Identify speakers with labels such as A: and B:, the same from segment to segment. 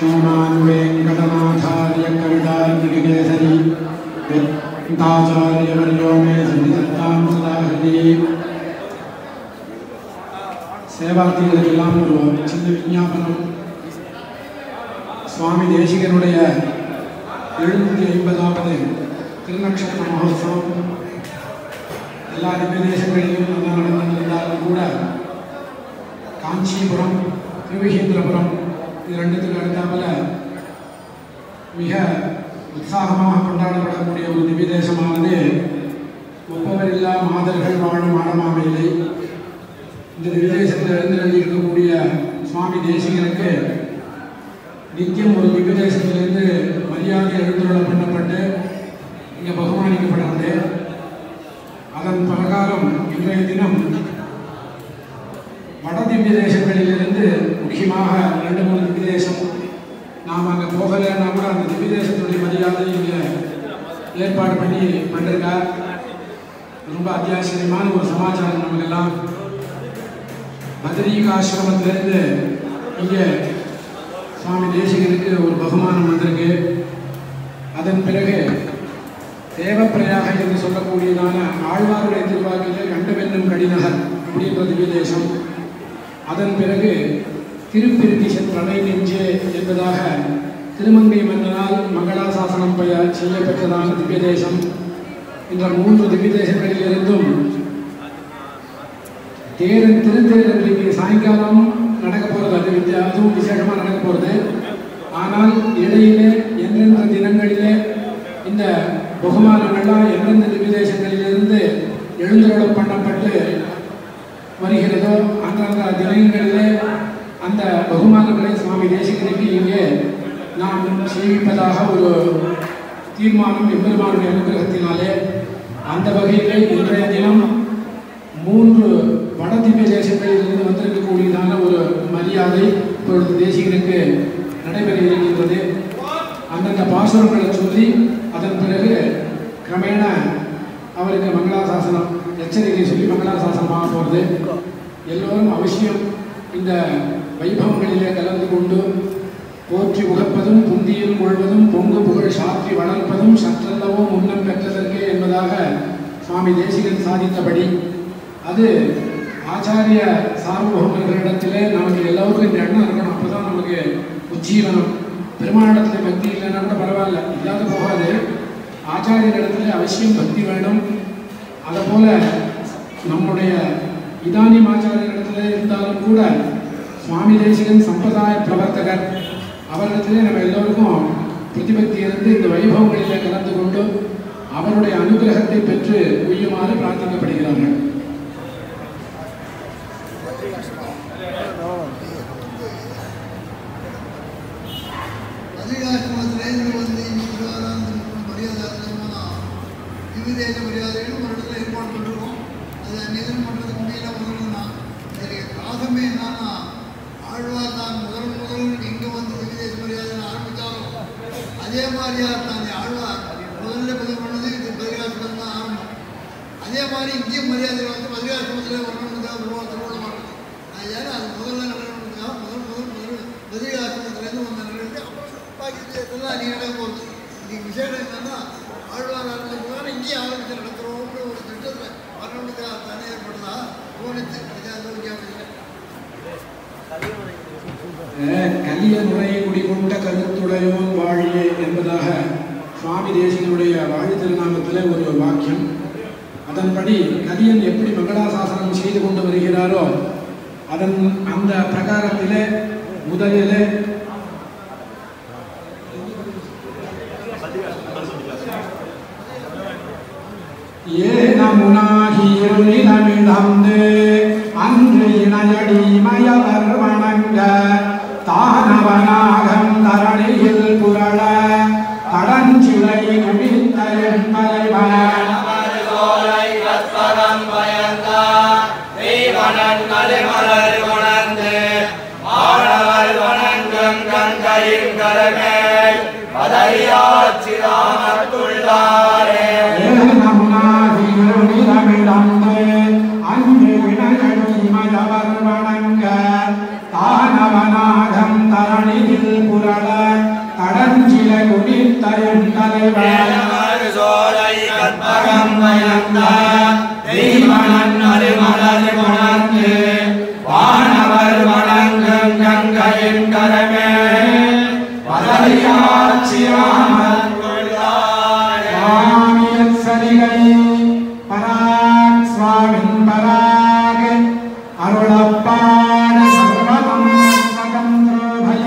A: श्रीमान् वेङ्कटनाथार्य कवितार्किकेसरी वेदाचार्यवर्यो मे सन्निधत्तां सदा हृदि சேவார்த்திகளுக்கெல்லாம் ஒரு சின்ன விஞ்ஞாபனம் சுவாமி தேசிகனுடைய எழுநூற்றி ஐம்பதாவது திருநக்ஷத்திர மகோத்சவம் எல்லா திவ்ய தேசங்களிலும் நல்லா நடந்திருந்தாலும் கூட காஞ்சிபுரம் திருவிகேந்திரபுரம் இது ரெண்டுத்துக்கு அடுத்தாப்புல மிக உற்சாகமாக கொண்டாடப்படக்கூடிய ஒரு திவ்ய தேசமானது ஒப்பவரில்லா மாதர்கள் வாழும் மாடமாமையிலே இந்த திவ்ய தேசத்தில் எழுந்து இருக்கக்கூடிய சுவாமி தேசிகனுக்கு நித்தியம் ஒரு திவ்ய தேசத்திலிருந்து மரியாதை எழுந்துள்ள பண்ணப்பட்டு இங்கே பகுமானிக்கப்படுகிறது அதன் பிரகாரம் இன்றைய தினம் வட திவ்ய தேசங்களிலிருந்து முக்கியமாக ரெண்டு மூணு திவ்ய தேசம் நாம் அங்கே போகலைன்னா கூட அந்த திவ்ய தேசத்துடைய மரியாதை இங்கே ஏற்பாடு பண்ணி பண்ணிருக்கார் ரொம்ப அத்தியாவசியமான ஒரு சமாச்சாரம் நமக்கெல்லாம் பத்ரீகாசிரமத்திலிருந்து இங்கே சுவாமி தேசிகனுக்கு ஒரு பகுமானம் வந்திருக்கு அதன் பிறகு தேவப்பிரயாக என்று சொல்லக்கூடியதான ஆழ்வாருடைய திருவாக்கிலே கண்டவென்னும் கடிநகர் அப்படின்ற திவ்ய தேசம் அதன் பிறகு திருப்பிருத்தி சென்றனை நெஞ்சே என்பதாக திருமங்கை மன்னனால் மங்களாசாசனம் பெய செய்யப்பெற்றதான திவ்ய தேசம் என்ற மூன்று திவ்ய தேசங்களிலிருந்தும் தேரன் திருத்தேர் இன்றைக்கு சாயங்காலம் நடக்க போகிறது அது வித்தியா அதுவும் விசேஷமாக நடக்க போகிறது ஆனால் இடையிலே எந்தெந்த தினங்களிலே இந்த பகுமானங்கள்லாம் எந்தெந்த திவ்யதேசங்களிலிருந்து எழுந்தருளம் பண்ணப்பட்டு வருகிறதோ அந்தந்த தினங்களிலே அந்த பகுமானங்களை சுவாமி தேசிகனுக்கு இங்கே நாம் சேமிப்பதாக ஒரு தீர்மானம் எம்பெருமானுடைய அனுகிரகத்தினாலே அந்த வகையிலே இன்றைய தினம் மூன்று வட திவ்ய தேசங்களிலிருந்து வந்திருக்கக்கூடியதான ஒரு மரியாதை இப்பொழுது தேசிகனுக்கு நடைபெற இருக்கின்றது அந்தந்த பாசுரங்களை சொல்லி அதன் பிறகு கிரமேண அவருக்கு மங்களாசாசனம் எச்சரிக்கை சொல்லி மங்களாசாசனமாக போகிறது எல்லோரும் அவசியம் இந்த வைபவங்களிலே கலந்து கொண்டு போற்றி உகப்பதும் புந்தியில் கொள்வதும் பொங்கு புகழ் சாற்றி வளர்ப்பதும் சற்றல்லவோ முன்னம் பெற்றதற்கே என்பதாக சுவாமி தேசிகன் சாதித்தபடி அது ஆச்சாரிய சார்புகர்களிடத்திலே நமக்கு எல்லோருக்கும் இந்த எண்ணம் இருக்கணும் அப்போதான் நமக்கு உஜ்ஜீவனம் பெருமானிடத்தில் பக்தி இல்லைன்னா கூட பரவாயில்ல இல்லாத போகாது ஆச்சாரியரிடத்துல அவசியம் பக்தி வேணும் அதை போல நம்முடைய இதானியம் ஆச்சாரியரிடத்துல இருந்தாலும் கூட சுவாமி தேசிகன் சம்பிரதாய பிரவர்த்தகர் அவரிடத்திலே நம்ம எல்லோருக்கும் பிரதிபக்தி இருந்து இந்த வைபவங்களிலே கலந்து கொண்டு அவருடைய அனுகிரகத்தை பெற்று உய்யுமாறு பிரார்த்திக்கப்படுகிறார்கள்
B: அதிகாரத்திலேருந்து வந்து இன்றைக்கு மரியாதை விவிதேச மரியாதைகள் ஒரு இடத்துல ஏற்பாடு பண்ணிருக்கோம் அதை நிதனம் பண்ணுறதுக்கு முடியல முதல்ல இதற்கு காரணமே என்னன்னா ஆழ்வார் தான் முதல் முதல் இங்கே வந்து விவிதேச மரியாதை ஆரம்பித்தாலும் அதே மாதிரியா தான் ஆழ்வார் முதல்ல பதிவு பண்ணது இது பதிகாசம் தான் ஆரம்பம் அதே மாதிரி இங்கேயும் மரியாதை வந்து பதிகாசமத்தில் வரணுன்றதுக்காக உருவா திருவள்ளுவர் அதனால அது முதல்ல நடக்கணுன்றதுக்காக முதல் முதல் முதல் பதிகாசமத்திலேருந்து வந்த நிகழ்ச்சி அப்புறம் பாக்கி இதெல்லாம் நீ நடக்க போகுது இன்னைக்கு விசேஷம் என்னன்னா ஆழ்வார் ஆரம்பிச்சதுனால இங்கேயும் ஆரம்பிச்சு நடத்துகிறோம்னு ஒரு திட்டத்தில் வரணுன்றதுக்காக தானே ஏற்படுதா தோணித்து அதுக்காக விஞ்ஞாபனம்
A: கலிய முறையை குடிகொண்ட கருத்துடையோன் வாழியே என்பதாக சுவாமி தேசிகனுடைய வாழி திருநாமத்தில் ஒரு வாக்கியம் அதன்படி கலியன் எப்படி மங்களாசாசனம் செய்து கொண்டு வருகிறாரோ அதன் அந்த பிரகாரத்திலே முதலிலே ஏனமுனாகியிருந்தமிழந்து அன்று இணையடி மயவர் வணங்க தானவனாகம் தரணியில் புரள தடஞ்சிலை குடித்த எண்மலைவன்
C: சோலை கற்பகம் பயந்தான் தெய்வனன் மலைமலர் உணர்ந்து மாணவர் வணங்கும் கங்கையின் கரமேல் பதவியாச்சிராமத்துள்ளாரே
A: ஏனமுனாகியிருந்தமிழந்து அன்று இணையடி மயவர் வணங்க தானவனாகம் தரணியில் புரள
C: வேலவர் சோலை கற்பகம் பயந்த தெய்வனன் அருமலர் உணர்ந்து வானவர் வணங்கும் கங்கையின் கரமே பதவியாட்சியாமல் கொள்ளாரே
A: சுவாமியத் சரிகை பராக் சுவாமின் பராக் அருளப்பாட சர்வதம் சகந்திரோபய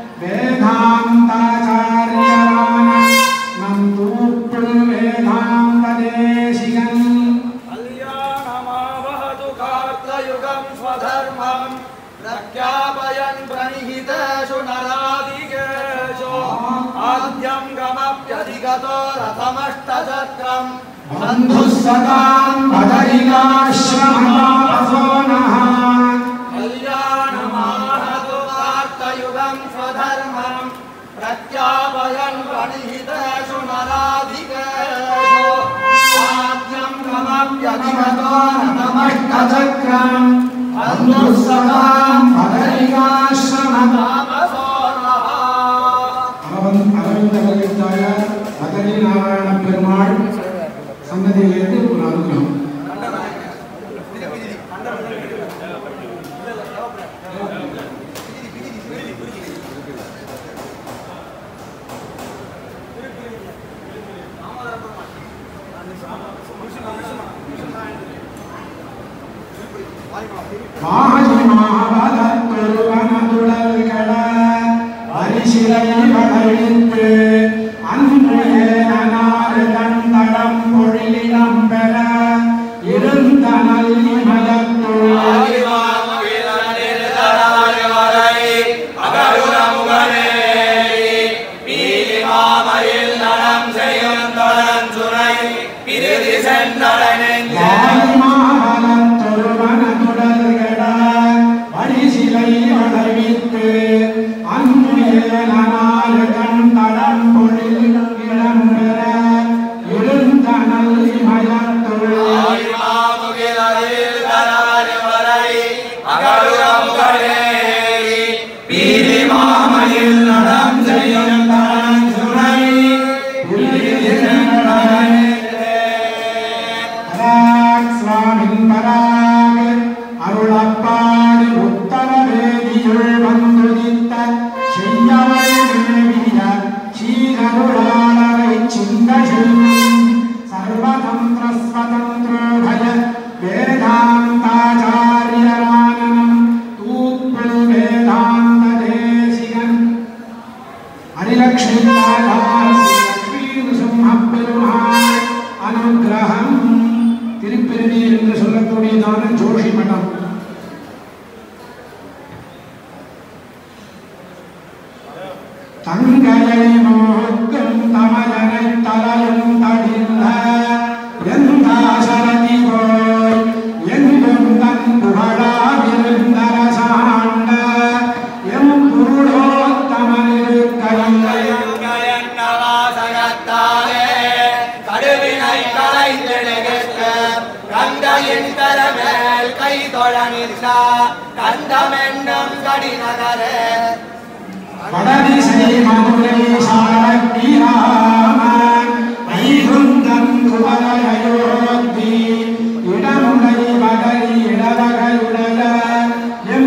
A: வேதாந்தாச்சாரியரான நம் தூப்புள் வேதாந்த தேசிகன்
C: कल्याणमावहतु कार्तयुगं स्वधर्मं प्रख्यापयन् प्रणिहितेषु नरादिकेषु आद्यं गमप्यधिगतो रथमष्टचक्रम्
A: बन्धुः सदां बदरिकाश्रमवासो नः
C: कल्याणमावहतु कार्तयुगं स्वधर्मं प्रख्यापयन् प्रणिहितेषु नराधिकेषु आद्यं गमप्यधिगतो रथमष्टचक्रम्
A: बन्धुः सदां बदरिकाश्रमवा அரவந்த் அரவிந்த கல்வித்தாயார் பதரி நாராயண பெருமாள் சன்னதியிலிருந்து ஒரு அனுகிரகம் மாஹி மாவலத்தொருவனதுடல் கட அரிசிலை வளைத்து அன்று ஏனாறு தந்தடம் பொழிலிடம் பெற இருந்தனல் இமயத்துள் வரிசிலை வளைவித்து அன்று ஏனாறு தந்தடம் பொழில் இடம் பெற இருந்தனல் இமயத்துள்
C: மாமையில் நடம் செய்யும் தன் சுனை
A: பராக் சுவாமின் பராக் அருளப்பாடு உத்தர வேதியுள் வந்துதித்த செய்யவள் தேவிய சீரருளாளரை சிந்த செய்யும் சர்வதந்திர ஸ்வதந்திரோபய வேதாந்தாச்சாரியரானனம் தூப்புள் வேதாந்த தேசிகன் ஹரிலக்ஷ்மி பெருமாள் அனுகிரகம் திருப்பிரதி என்று சொல்லக்கூடியதான ஜோஷி மடம் தங்கையை நோக்கும் தமயனை தலையும் தடிந்த எந்த சரதி போய் எங்கும் தன் புகழாவிருந்தரசாண்ட எம் குருடோத்தமனிருக்கையில்
C: கடுவினை கலைந்தெடுக்க கங்கையின் தரமேல் கை தொழ நின்றா கண்டமென்னும் கடிநகரே
A: வடதிசை மதுரை சாரக்கிராமன் வைகுந்தன் குவரையோத்தி இடமுடை மகரி இடவகையுடைய எம்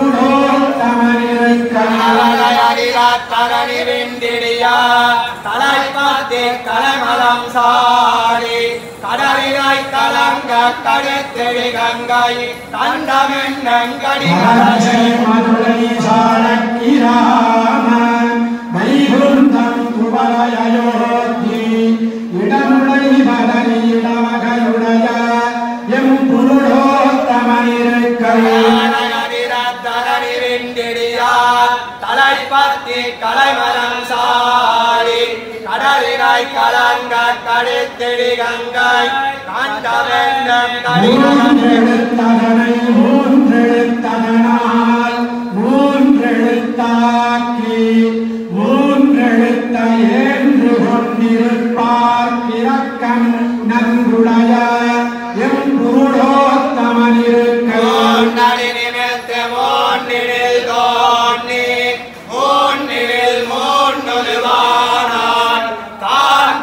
A: குருடோத்தமனிருக்கையில்
C: தரணி விண்டிடியா தலைப்பாத்தி கலமலம் சாடி கடலினை கலங்க கடுத்தெழி கங்கை தண்டமென்னும்
A: வடதிசை
C: கடிநகரே
A: மதுரை சாரக்கிராமன் வைகுந்தன் குவரையோத்தி இடமுடை மகரி இடவகையுடைய எம் குருடோத்தமனிருக்கையில்
C: தரணி விண்டிடியா தலைப்பத்தி கலைமரம் சாடி கடலினை கலங்க கடுத்தெழி கங்கை கண்டமென்னும் கடிநகரே
A: மூன்றெழுத்ததனை மூன்றெழுத்ததனால் மூன்றெழுத்தாக்கி மூன்றெழுத்த ஏன்று கொண்டிருப்பார் இரக்கம் நன்குடைய எம் குருடோத்தமனிருக்க
C: மூன்றடி நிமிர்த்து மூன்றினில் தோன்றி மூன்றினில் மூன்றுவானான் தான்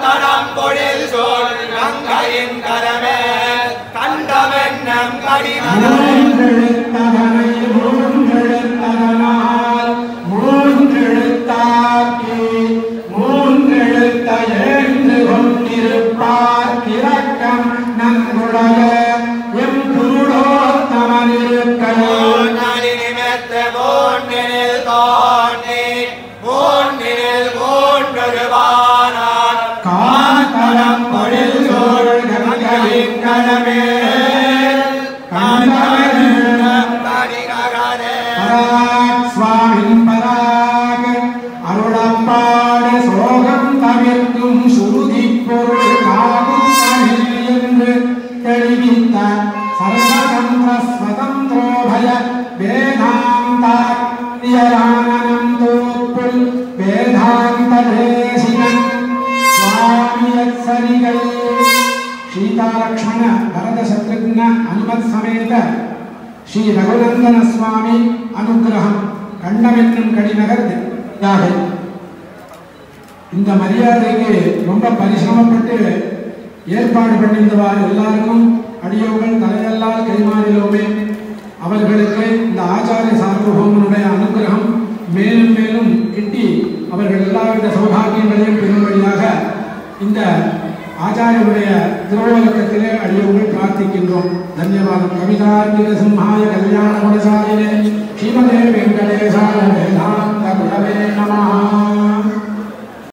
A: மூன்றெழுத்ததனை மூன்றெழுத்ததனால் மூன்றெழுத்தாக்கி மூன்றெழுத்த எழுந்து கொண்டிருப்பார் கிழக்கம் நன்குடைய எம் குருடோத்தமனிருக்கையோ
C: மூன்றடி நிமித்த மூன்றினில் தோன்றி மூன்றினில் மூன்றொருவானான்
A: காந்தலம் பொழில் சோழ் கங்கையின் கடமே கண்டவன்
C: தனிகரனே
A: பராக் சுவாமின் பராக் அருளப்பாடு சோகம் தவிர்க்கும் சுருதி பொருள் காகும் தமிழ் என்று தெளிவித்த சர்வதந்திர ஸ்வதந்திரோபய வேதாந்தாத்யரானனம் தோப்புல் வேதாந்த தேசிகன் சுவாமியத்சரிகை சீதாலக்ஷ்மண பரத சத்ருக்ன அனுமத் சமேத ஸ்ரீ ரகுநந்தன சுவாமி அனுகிரகம் கண்டமென்னும் கடிநகர் யாகை இந்த மரியாதைக்கு ரொம்ப பரிசிரமப்பட்டு ஏற்பாடு பண்ணியிருந்தவா எல்லாருக்கும் அடியோர்கள் தலையெல்லாம் கைமாறிலோமே அவர்களுக்கு இந்த ஆச்சாரிய சார்வபௌமனுடைய அனுகிரகம் மேலும் மேலும் கிட்டி அவர்கள் எல்லாவித சௌபாகியங்களையும் பெறும்படியாக இந்த ஆச்சாரியனுடைய திருவலக்கத்திலே அடியோர்கள் பிரார்த்திக்கின்றோம் தன்யவாதம் கவிதார்க்கிக சிம்ஹாய கல்யாண குணசாலினே ஸ்ரீமதே வெங்கடேசாய வேதாந்த குரவே